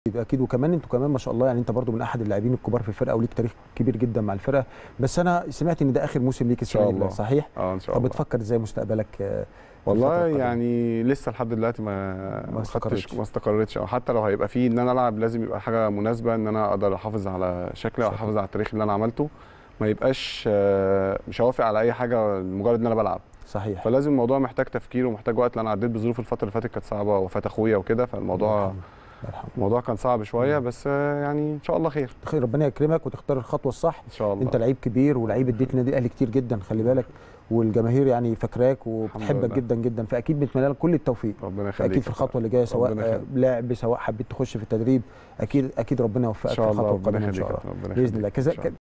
اكيد وكمان انتوا كمان ما شاء الله يعني انت برضو من احد اللاعبين الكبار في الفرقه وليك تاريخ كبير جدا مع الفرقه بس انا سمعت ان ده اخر موسم ليك السنه الله. دي صحيح اه ان شاء طب الله بتفكر ازاي مستقبلك آه، في والله الفترة القادمة؟ يعني لسه لحد دلوقتي ما ما ما استقرتش. خدتش ما استقرتش او حتى لو هيبقى فيه ان انا العب لازم يبقى حاجه مناسبه ان انا اقدر احافظ على شكلي شكلك. واحافظ على التاريخ اللي انا عملته ما يبقاش آه، مش هوافق على اي حاجه لمجرد ان انا بلعب صحيح فلازم الموضوع محتاج تفكير ومحتاج وقت لان انا عديت بظروف الفتره اللي فاتت كانت صعبه وفاه اخويا وكده الله فالموضوع يرحمه. الله يرحمه. الموضوع كان صعب شويه مم. بس آه، يعني ان شاء الله خير خير ربنا يكرمك وتختار الخطوه الصح ان شاء الله انت لعيب كبير ولعيب اديت نادي الاهلي كتير جدا خلي بالك والجماهير يعني فاكراك وبتحبك لله. جدا جدا فاكيد بنتمنى لك كل التوفيق ربنا يخليك اكيد في الخطوه اللي جايه سواء ربنا آه، يخليك. لعب سواء حبيت تخش في التدريب اكيد اكيد ربنا ان يوفقك في شاء الله الخطوه ربنا القادمه ان يخليك شاء الله ربنا باذن يخليك. الله إن شاء كذا